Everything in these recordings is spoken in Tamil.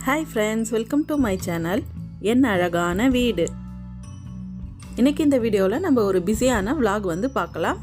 hi friends welcome to my channel என் அழகான வீடு இன்றைக்கி இந்த வீடியோவில் நம்ம ஒரு பிஸியான vlog வந்து பார்க்கலாம்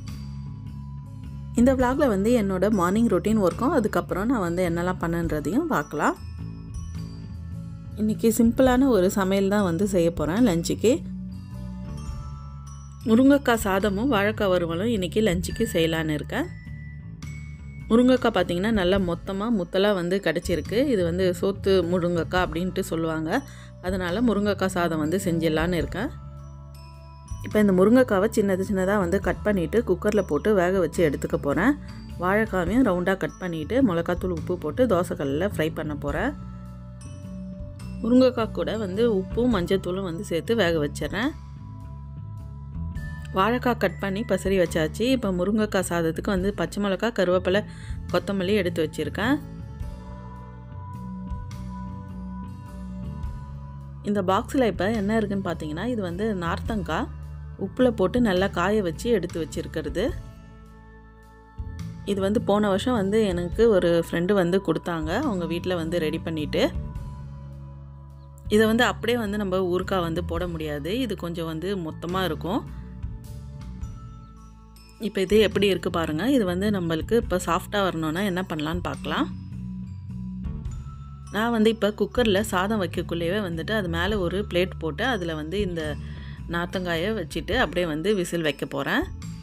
இந்த vlogல வந்து என்னோட மார்னிங் ரொட்டீன் ஒர்க்கும் அதுக்கப்புறம் நான் வந்து என்னெல்லாம் பண்ணுன்றதையும் பார்க்கலாம் இன்றைக்கி சிம்பிளான ஒரு சமையல் தான் வந்து செய்ய போகிறேன் லஞ்சுக்கு முருங்கைக்காய் சாதமும் வாழைக்காய் வறுவலும் இன்றைக்கி லஞ்சுக்கு செய்யலான்னு இருக்கேன் முருங்கைக்காய் பார்த்திங்கன்னா நல்லா மொத்தமாக முத்தலாக வந்து கிடச்சிருக்கு இது வந்து சோத்து முருங்கைக்காய் அப்படின்ட்டு சொல்லுவாங்க அதனால் முருங்கைக்காய் சாதம் வந்து செஞ்சிடலான்னு இருக்கேன் இப்போ இந்த முருங்கைக்காவை சின்னது சின்னதாக வந்து கட் பண்ணிவிட்டு குக்கரில் போட்டு வேக வச்சு எடுத்துக்க போகிறேன் வாழைக்காவையும் ரவுண்டாக கட் பண்ணிவிட்டு மிளகாத்தூள் உப்பு போட்டு தோசைக்கல்லில் ஃப்ரை பண்ண போகிறேன் முருங்கைக்காய் கூட வந்து உப்பும் மஞ்சத்தூளும் வந்து சேர்த்து வேக வச்சிடுறேன் வாழைக்காய் கட் பண்ணி பசரி வச்சாச்சு இப்போ முருங்கைக்காய் சாதத்துக்கு வந்து பச்சை மிளகா கருவேப்பிலை கொத்தமல்லி எடுத்து வச்சுருக்கேன் இந்த பாக்ஸில் இப்போ என்ன இருக்குன்னு பார்த்தீங்கன்னா இது வந்து நார்த்தங்காய் உப்பில் போட்டு நல்லா காய வச்சு எடுத்து வச்சுருக்கிறது இது வந்து போன வருஷம் வந்து எனக்கு ஒரு ஃப்ரெண்டு வந்து கொடுத்தாங்க அவங்க வீட்டில் வந்து ரெடி பண்ணிவிட்டு இதை வந்து அப்படியே வந்து நம்ம ஊறுக்காய் வந்து போட முடியாது இது கொஞ்சம் வந்து மொத்தமாக இருக்கும் இப்போ இது எப்படி இருக்குது பாருங்கள் இது வந்து நம்மளுக்கு இப்போ சாஃப்டாக வரணுன்னா என்ன பண்ணலான்னு பார்க்கலாம் நான் வந்து இப்போ குக்கரில் சாதம் வைக்கக்குள்ளேயே வந்துட்டு அது மேலே ஒரு பிளேட் போட்டு அதில் வந்து இந்த நார்த்தங்காயை வச்சுட்டு அப்படியே வந்து விசில் வைக்க போகிறேன்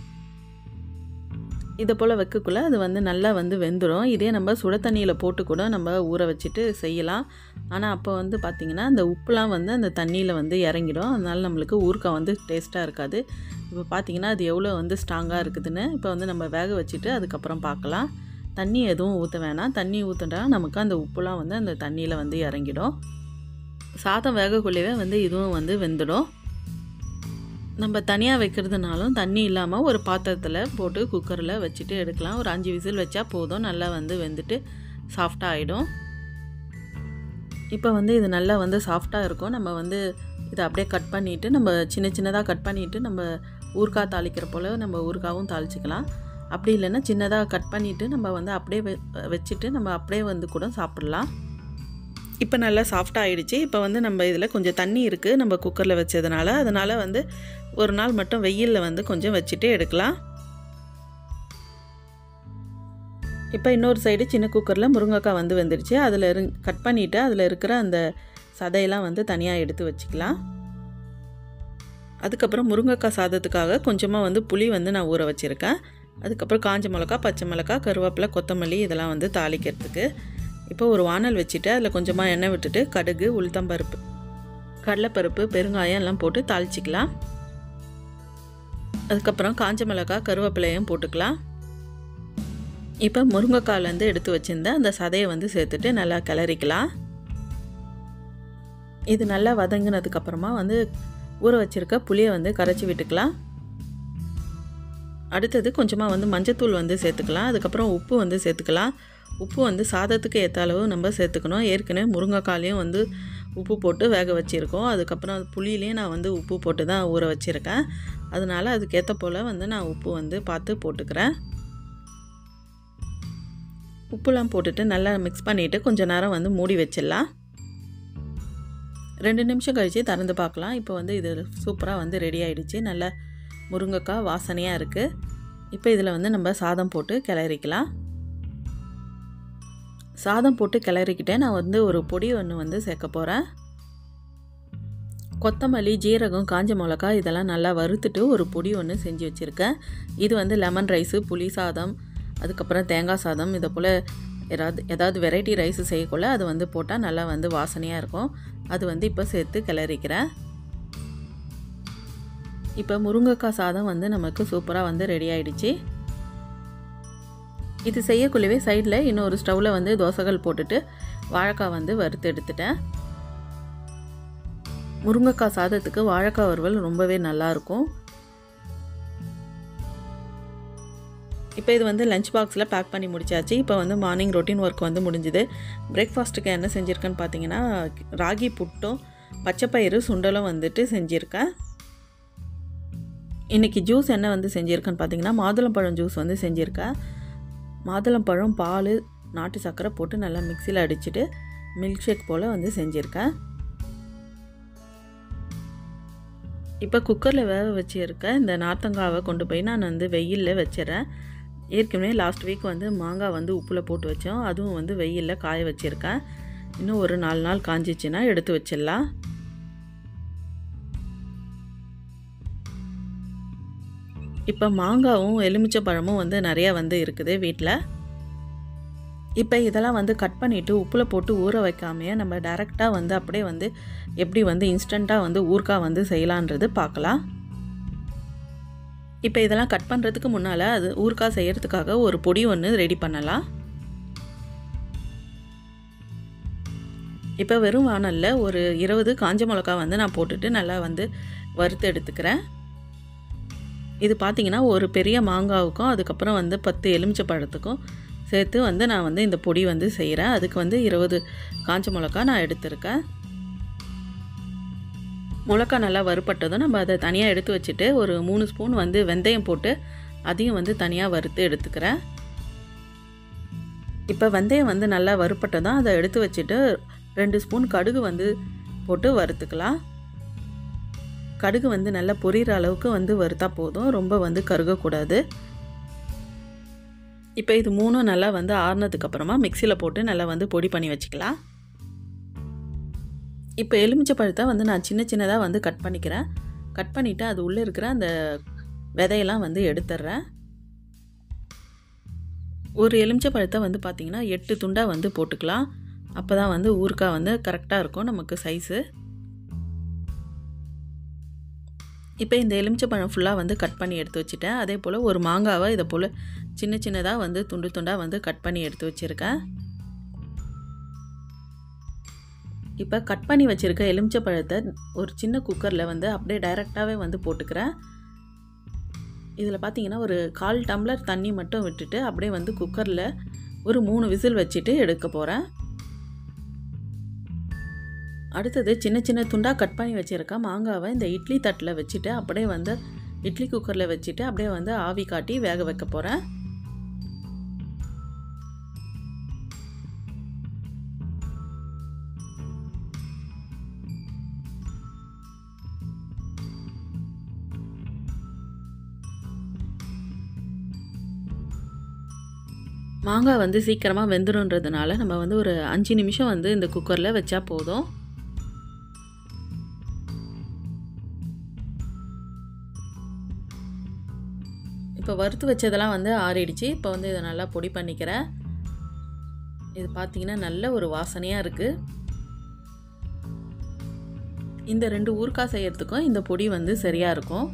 இதை போல் வைக்கக்குள்ளே அது வந்து நல்லா வந்து வெந்துடும் இதே நம்ம சுட தண்ணியில் போட்டு கூட நம்ம ஊற வச்சுட்டு செய்யலாம் ஆனால் அப்போ வந்து பார்த்திங்கன்னா அந்த உப்புலாம் வந்து அந்த தண்ணியில் வந்து இறங்கிடும் அதனால் நம்மளுக்கு ஊறுக்காய் வந்து டேஸ்ட்டாக இருக்காது இப்போ பார்த்திங்கன்னா அது எவ்வளோ வந்து ஸ்ட்ராங்காக இருக்குதுன்னு இப்போ வந்து நம்ம வேக வச்சுட்டு அதுக்கப்புறம் பார்க்கலாம் தண்ணி எதுவும் ஊற்ற வேணாம் தண்ணி ஊற்றுட்டா நமக்கு அந்த உப்புலாம் வந்து அந்த தண்ணியில் வந்து இறங்கிடும் சாதம் வேகக்குள்ளேயே வந்து இதுவும் வந்து வெந்துடும் நம்ம தனியாக வைக்கிறதுனாலும் தண்ணி இல்லாமல் ஒரு பாத்திரத்தில் போட்டு குக்கரில் வச்சுட்டு எடுக்கலாம் ஒரு அஞ்சு விசில் வச்சா போதும் நல்லா வந்து வெந்துட்டு சாஃப்டாக ஆகிடும் இப்போ வந்து இது நல்லா வந்து சாஃப்டாக இருக்கும் நம்ம வந்து இதை அப்படியே கட் பண்ணிவிட்டு நம்ம சின்ன சின்னதாக கட் பண்ணிவிட்டு நம்ம ஊறுகாய் தாளிக்கிற போல் நம்ம ஊறுகாவும் தாளிச்சிக்கலாம் அப்படி இல்லைன்னா சின்னதாக கட் பண்ணிவிட்டு நம்ம வந்து அப்படியே வெ வச்சுட்டு நம்ம அப்படியே வந்து கூட சாப்பிட்லாம் இப்போ நல்லா சாஃப்டாக ஆகிடுச்சு இப்போ வந்து நம்ம இதில் கொஞ்சம் தண்ணி இருக்குது நம்ம குக்கரில் வச்சதுனால அதனால் வந்து ஒரு நாள் மட்டும் வெயிலில் வந்து கொஞ்சம் வச்சுட்டு எடுக்கலாம் இப்போ இன்னொரு சைடு சின்ன குக்கரில் முருங்கைக்காய் வந்து வந்துடுச்சு அதில் இரு கட் பண்ணிவிட்டு அதில் இருக்கிற அந்த சதையெல்லாம் வந்து தனியாக எடுத்து வச்சுக்கலாம் அதுக்கப்புறம் முருங்கைக்காய் சாதத்துக்காக கொஞ்சமாக வந்து புளி வந்து நான் ஊற வச்சுருக்கேன் அதுக்கப்புறம் காஞ்ச மிளகா பச்சை மிளகா கருவேப்பிலை கொத்தமல்லி இதெல்லாம் வந்து தாளிக்கிறதுக்கு இப்போ ஒரு வானல் வச்சுட்டு அதில் கொஞ்சமாக எண்ணெய் விட்டுட்டு கடுகு உளுத்தம்பருப்பு கடலைப்பருப்பு பெருங்காயம் எல்லாம் போட்டு தாளிச்சிக்கலாம் அதுக்கப்புறம் காஞ்ச மிளகா கருவேப்பிலையும் போட்டுக்கலாம் இப்போ முருங்கைக்காயிலேருந்து எடுத்து வச்சுருந்த அந்த சதையை வந்து சேர்த்துட்டு நல்லா கிளறிக்கலாம் இது நல்லா வதங்கினதுக்கப்புறமா வந்து ஊற வச்சுருக்க புளியை வந்து கரைச்சி விட்டுக்கலாம் அடுத்தது கொஞ்சமாக வந்து மஞ்சத்தூள் வந்து சேர்த்துக்கலாம் அதுக்கப்புறம் உப்பு வந்து சேர்த்துக்கலாம் உப்பு வந்து சாதத்துக்கு ஏற்ற அளவு நம்ம சேர்த்துக்கணும் ஏற்கனவே முருங்கைக்காலையும் வந்து உப்பு போட்டு வேக வச்சுருக்கோம் அதுக்கப்புறம் புளியிலையும் நான் வந்து உப்பு போட்டு தான் ஊற வச்சுருக்கேன் அதனால் அதுக்கேற்ற போல் வந்து நான் உப்பு வந்து பார்த்து போட்டுக்கிறேன் உப்புலாம் போட்டுட்டு நல்லா மிக்ஸ் பண்ணிவிட்டு கொஞ்சம் நேரம் வந்து மூடி வச்சிடலாம் ரெண்டு நிமிஷம் கழித்து திறந்து பார்க்கலாம் இப்போ வந்து இது சூப்பராக வந்து ரெடி ஆகிடுச்சு நல்ல முருங்கைக்காய் வாசனையாக இருக்குது இப்போ இதில் வந்து நம்ம சாதம் போட்டு கிளறிக்கலாம் சாதம் போட்டு கிளறிக்கிட்டே நான் வந்து ஒரு பொடி ஒன்று வந்து சேர்க்க போகிறேன் கொத்தமல்லி ஜீரகம் காஞ்ச மிளகா இதெல்லாம் நல்லா வறுத்துட்டு ஒரு பொடி ஒன்று செஞ்சு வச்சுருக்கேன் இது வந்து லெமன் ரைஸு புளி சாதம் அதுக்கப்புறம் தேங்காய் சாதம் இதை போல் ஏதாவது ஏதாவது வெரைட்டி ரைஸ் செய்யக்குள்ள அது வந்து போட்டால் நல்லா வந்து வாசனையாக இருக்கும் அது வந்து இப்போ சேர்த்து கிளறிக்கிறேன் இப்போ முருங்கைக்காய் சாதம் வந்து நமக்கு சூப்பராக வந்து ரெடி ஆயிடுச்சு இது செய்யக்குள்ளவே சைடில் இன்னொரு ஸ்டவ்வில் வந்து தோசைகள் போட்டுட்டு வாழைக்காய் வந்து வறுத்து எடுத்துட்டேன் முருங்கைக்காய் சாதத்துக்கு வாழைக்காய் வறுவல் ரொம்பவே நல்லாயிருக்கும் இப்போ இது வந்து லஞ்ச் பாக்ஸில் பேக் பண்ணி முடிச்சாச்சு இப்போ வந்து மார்னிங் ரொட்டீன் ஒர்க் வந்து முடிஞ்சுது பிரேக்ஃபாஸ்ட்டுக்கு என்ன செஞ்சுருக்கேன்னு பார்த்தீங்கன்னா ராகி புட்டும் பச்சைப்பயிறு சுண்டலும் வந்துட்டு செஞ்சுருக்கேன் இன்றைக்கி ஜூஸ் என்ன வந்து செஞ்சுருக்கேன்னு பார்த்தீங்கன்னா மாதுளம்பழம் ஜூஸ் வந்து செஞ்சுருக்கேன் மாதுளம்பழம் பால் நாட்டு சர்க்கரை போட்டு நல்லா மிக்சியில் அடிச்சுட்டு மில்க் ஷேக் போல் வந்து செஞ்சுருக்கேன் இப்போ குக்கரில் வேக வச்சுருக்க இந்த நார்த்தங்காவை கொண்டு போய் நான் வந்து வெயிலில் வச்சிடறேன் ஏற்கனவே லாஸ்ட் வீக் வந்து மாங்காய் வந்து உப்பில் போட்டு வச்சோம் அதுவும் வந்து வெயிலில் காய வச்சுருக்கேன் இன்னும் ஒரு நாலு நாள் காஞ்சிச்சுன்னா எடுத்து வச்சிடலாம் இப்போ மாங்காவும் எலுமிச்சை பழமும் வந்து நிறையா வந்து இருக்குது வீட்டில் இப்போ இதெல்லாம் வந்து கட் பண்ணிவிட்டு உப்பில் போட்டு ஊற வைக்காமையே நம்ம டைரெக்டாக வந்து அப்படியே வந்து எப்படி வந்து இன்ஸ்டண்ட்டாக வந்து ஊறுகாய் வந்து செய்யலான்றது பார்க்கலாம் இப்போ இதெல்லாம் கட் பண்ணுறதுக்கு முன்னால் அது ஊறுகாய் செய்கிறதுக்காக ஒரு பொடி ஒன்று ரெடி பண்ணலாம் இப்போ வெறும் வானலில் ஒரு இருபது காஞ்ச மிளகா வந்து நான் போட்டுட்டு நல்லா வந்து வறுத்து எடுத்துக்கிறேன் இது பார்த்திங்கன்னா ஒரு பெரிய மாங்காவுக்கும் அதுக்கப்புறம் வந்து பத்து எலுமிச்சை பழத்துக்கும் சேர்த்து வந்து நான் வந்து இந்த பொடி வந்து செய்கிறேன் அதுக்கு வந்து இருபது காஞ்ச மிளகா நான் எடுத்திருக்கேன் மிளகா நல்லா வறுப்பட்டதும் நம்ம அதை தனியாக எடுத்து வச்சுட்டு ஒரு மூணு ஸ்பூன் வந்து வெந்தயம் போட்டு அதையும் வந்து தனியாக வறுத்து எடுத்துக்கிறேன் இப்போ வெந்தயம் வந்து நல்லா வறுப்பட்டதும் அதை எடுத்து வச்சுட்டு ரெண்டு ஸ்பூன் கடுகு வந்து போட்டு வறுத்துக்கலாம் கடுகு வந்து நல்லா பொரியிற அளவுக்கு வந்து வறுத்தா போதும் ரொம்ப வந்து கருகக்கூடாது இப்போ இது மூணும் நல்லா வந்து ஆறுனதுக்கப்புறமா மிக்சியில் போட்டு நல்லா வந்து பொடி பண்ணி வச்சுக்கலாம் இப்போ எலுமிச்சை பழத்தை வந்து நான் சின்ன சின்னதாக வந்து கட் பண்ணிக்கிறேன் கட் பண்ணிவிட்டு அது உள்ளே இருக்கிற அந்த விதையெல்லாம் வந்து எடுத்துட்றேன் ஒரு எலுமிச்சை பழத்தை வந்து பார்த்திங்கன்னா எட்டு துண்டாக வந்து போட்டுக்கலாம் அப்போ தான் வந்து ஊறுகாய் வந்து கரெக்டாக இருக்கும் நமக்கு சைஸு இப்போ இந்த எலுமிச்சை பழம் ஃபுல்லாக வந்து கட் பண்ணி எடுத்து வச்சுட்டேன் அதே போல் ஒரு மாங்காவை இதை போல் சின்ன சின்னதாக வந்து துண்டு துண்டாக வந்து கட் பண்ணி எடுத்து வச்சுருக்கேன் இப்போ கட் பண்ணி வச்சுருக்க எலுமிச்சை பழத்தை ஒரு சின்ன குக்கரில் வந்து அப்படியே டைரெக்டாகவே வந்து போட்டுக்கிறேன் இதில் பார்த்தீங்கன்னா ஒரு கால் டம்ளர் தண்ணி மட்டும் விட்டுட்டு அப்படியே வந்து குக்கரில் ஒரு மூணு விசில் வச்சுட்டு எடுக்க போகிறேன் அடுத்தது சின்ன சின்ன துண்டாக கட் பண்ணி வச்சுருக்க மாங்காவை இந்த இட்லி தட்டில் வச்சுட்டு அப்படியே வந்து இட்லி குக்கரில் வச்சுட்டு அப்படியே வந்து ஆவி காட்டி வேக வைக்க போகிறேன் மாங்காய் வந்து சீக்கிரமாக வெந்துடுன்றதுனால நம்ம வந்து ஒரு அஞ்சு நிமிஷம் வந்து இந்த குக்கரில் வச்சா போதும் இப்போ வறுத்து வச்சதெல்லாம் வந்து ஆறிடுச்சு இப்போ வந்து இதை நல்லா பொடி பண்ணிக்கிறேன் இது பார்த்தீங்கன்னா நல்ல ஒரு வாசனையாக இருக்குது இந்த ரெண்டு ஊறுகாய் செய்யறதுக்கும் இந்த பொடி வந்து சரியாக இருக்கும்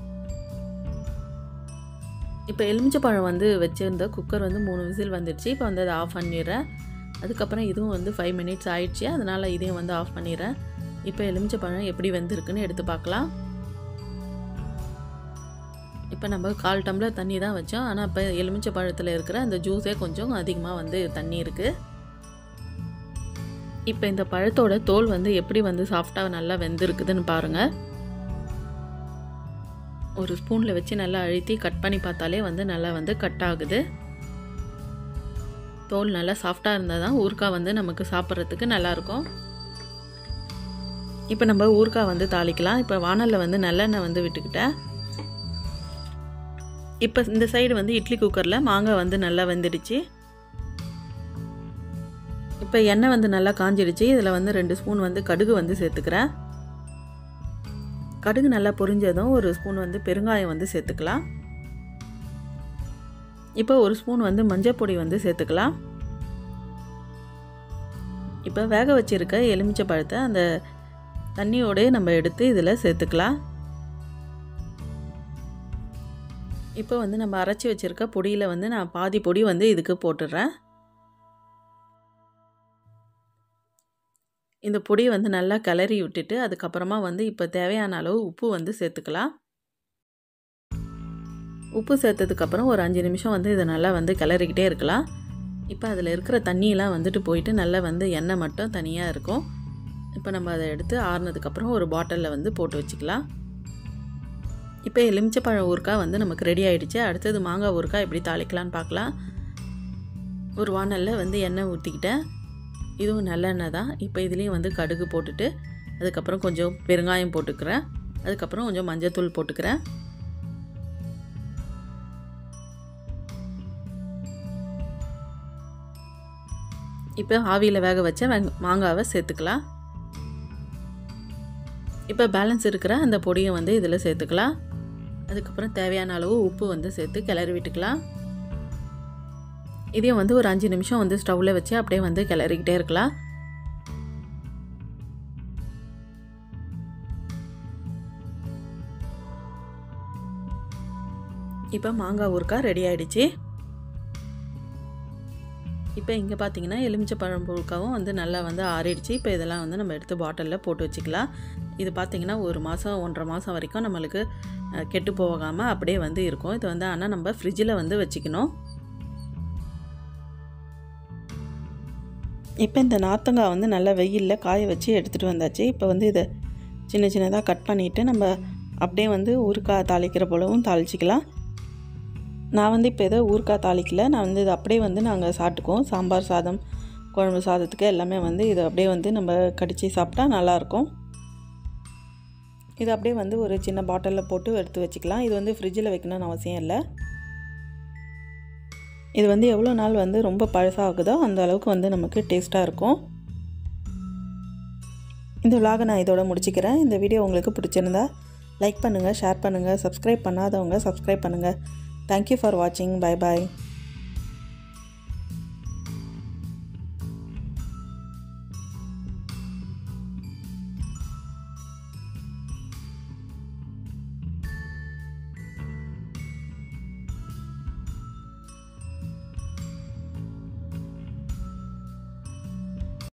இப்போ எலுமிச்சப்பழம் வந்து வச்சுருந்த குக்கர் வந்து மூணு விசில் வந்துடுச்சு இப்போ வந்து அதை ஆஃப் பண்ணிடுறேன் அதுக்கப்புறம் இதுவும் வந்து ஃபைவ் மினிட்ஸ் ஆயிடுச்சு அதனால் இதையும் வந்து ஆஃப் பண்ணிடுறேன் இப்போ எலுமிச்சப்பழம் எப்படி வெந்திருக்குன்னு எடுத்து பார்க்கலாம் இப்போ நம்ம கால் டம்ளர் தண்ணி தான் வச்சோம் ஆனால் இப்போ எலுமிச்சை பழத்தில் இருக்கிற அந்த ஜூஸே கொஞ்சம் அதிகமாக வந்து தண்ணி இருக்குது இப்போ இந்த பழத்தோட தோல் வந்து எப்படி வந்து சாஃப்டாக நல்லா வெந்திருக்குதுன்னு பாருங்கள் ஒரு ஸ்பூனில் வச்சு நல்லா அழுத்தி கட் பண்ணி பார்த்தாலே வந்து நல்லா வந்து கட் ஆகுது தோல் நல்லா சாஃப்டாக இருந்தால் தான் ஊறுகாய் வந்து நமக்கு சாப்பிட்றதுக்கு நல்லாயிருக்கும் இப்போ நம்ம ஊறுகாய் வந்து தாளிக்கலாம் இப்போ வானலில் வந்து நல்லெண்ணெய் வந்து விட்டுக்கிட்டேன் இப்போ இந்த சைடு வந்து இட்லி குக்கரில் மாங்காய் வந்து நல்லா வெந்துடுச்சு இப்போ எண்ணெய் வந்து நல்லா காஞ்சிடுச்சு இதில் வந்து ரெண்டு ஸ்பூன் வந்து கடுகு வந்து சேர்த்துக்கிறேன் கடுகு நல்லா பொரிஞ்சதும் ஒரு ஸ்பூன் வந்து பெருங்காயம் வந்து சேர்த்துக்கலாம் இப்போ ஒரு ஸ்பூன் வந்து மஞ்சள் பொடி வந்து சேர்த்துக்கலாம் இப்போ வேக வச்சுருக்க எலுமிச்சை பழத்தை அந்த தண்ணியோடய நம்ம எடுத்து இதில் சேர்த்துக்கலாம் இப்போ வந்து நம்ம அரைச்சி வச்சுருக்க பொடியில் வந்து நான் பாதி பொடி வந்து இதுக்கு போட்டுடுறேன் இந்த பொடியை வந்து நல்லா கிளறி விட்டுட்டு அதுக்கப்புறமா வந்து இப்போ தேவையான அளவு உப்பு வந்து சேர்த்துக்கலாம் உப்பு சேர்த்ததுக்கப்புறம் ஒரு அஞ்சு நிமிஷம் வந்து இதை நல்லா வந்து கிளறிக்கிட்டே இருக்கலாம் இப்போ அதில் இருக்கிற தண்ணியெலாம் வந்துட்டு போயிட்டு நல்லா வந்து எண்ணெய் மட்டும் தனியாக இருக்கும் இப்போ நம்ம அதை எடுத்து ஆறுனதுக்கப்புறம் ஒரு பாட்டிலில் வந்து போட்டு வச்சுக்கலாம் இப்போ எலுமிச்சப்பழம் ஊறுகாய் வந்து நமக்கு ரெடி ஆகிடுச்சு அடுத்தது மாங்காய் ஊறுகாய் எப்படி தாளிக்கலான்னு பார்க்கலாம் ஒரு வானலில் வந்து எண்ணெய் ஊற்றிக்கிட்டேன் இதுவும் நல்லெண்ணெய் தான் இப்போ இதுலேயும் வந்து கடுகு போட்டுட்டு அதுக்கப்புறம் கொஞ்சம் பெருங்காயம் போட்டுக்கிறேன் அதுக்கப்புறம் கொஞ்சம் மஞ்சத்தூள் போட்டுக்கிறேன் இப்போ ஆவியில் வேக வச்ச வெங் மாங்காவை சேர்த்துக்கலாம் இப்போ பேலன்ஸ் இருக்கிற அந்த பொடியை வந்து இதில் சேர்த்துக்கலாம் அதுக்கப்புறம் தேவையான அளவு உப்பு வந்து சேர்த்து கிளறி விட்டுக்கலாம் இதையும் வந்து ஒரு அஞ்சு நிமிஷம் வந்து ஸ்டவ்வில் வச்சு அப்படியே வந்து கிளறிக்கிட்டே இருக்கலாம் இப்போ மாங்காய் ஊறுக்காய் ரெடி ஆகிடுச்சு இப்போ இங்கே பார்த்தீங்கன்னா எலுமிச்சை பழம் பொருட்காவும் வந்து நல்லா வந்து ஆறிடுச்சு இப்போ இதெல்லாம் வந்து நம்ம எடுத்து பாட்டிலில் போட்டு வச்சுக்கலாம் இது பார்த்திங்கன்னா ஒரு மாதம் ஒன்றரை மாதம் வரைக்கும் நம்மளுக்கு கெட்டு போகாமல் அப்படியே வந்து இருக்கும் இது வந்து ஆனால் நம்ம ஃப்ரிட்ஜில் வந்து வச்சுக்கணும் இப்போ இந்த நார்த்தங்காய் வந்து நல்லா வெயிலில் காய வச்சு எடுத்துகிட்டு வந்தாச்சு இப்போ வந்து இதை சின்ன சின்னதாக கட் பண்ணிவிட்டு நம்ம அப்படியே வந்து ஊறுக்காய் தாளிக்கிற போலவும் தாளிச்சிக்கலாம் நான் வந்து இப்போ எதோ ஊறுக்காய் தாளிக்கல நான் வந்து இது அப்படியே வந்து நாங்கள் சாப்பிட்டுக்குவோம் சாம்பார் சாதம் குழம்பு சாதத்துக்கு எல்லாமே வந்து இதை அப்படியே வந்து நம்ம கடித்து சாப்பிட்டா நல்லாயிருக்கும் இது அப்படியே வந்து ஒரு சின்ன பாட்டிலில் போட்டு எடுத்து வச்சுக்கலாம் இது வந்து ஃப்ரிட்ஜில் வைக்கணும்னு அவசியம் இல்லை இது வந்து எவ்வளோ நாள் வந்து ரொம்ப பழசாகுதோ அந்த அளவுக்கு வந்து நமக்கு டேஸ்ட்டாக இருக்கும் இந்த விலாகை நான் இதோட முடிச்சுக்கிறேன் இந்த வீடியோ உங்களுக்கு பிடிச்சிருந்தா லைக் பண்ணுங்கள் ஷேர் பண்ணுங்கள் சப்ஸ்கிரைப் பண்ணாதவங்க சப்ஸ்கிரைப் பண்ணுங்கள் தேங்க்யூ ஃபார் வாட்சிங் பை பாய்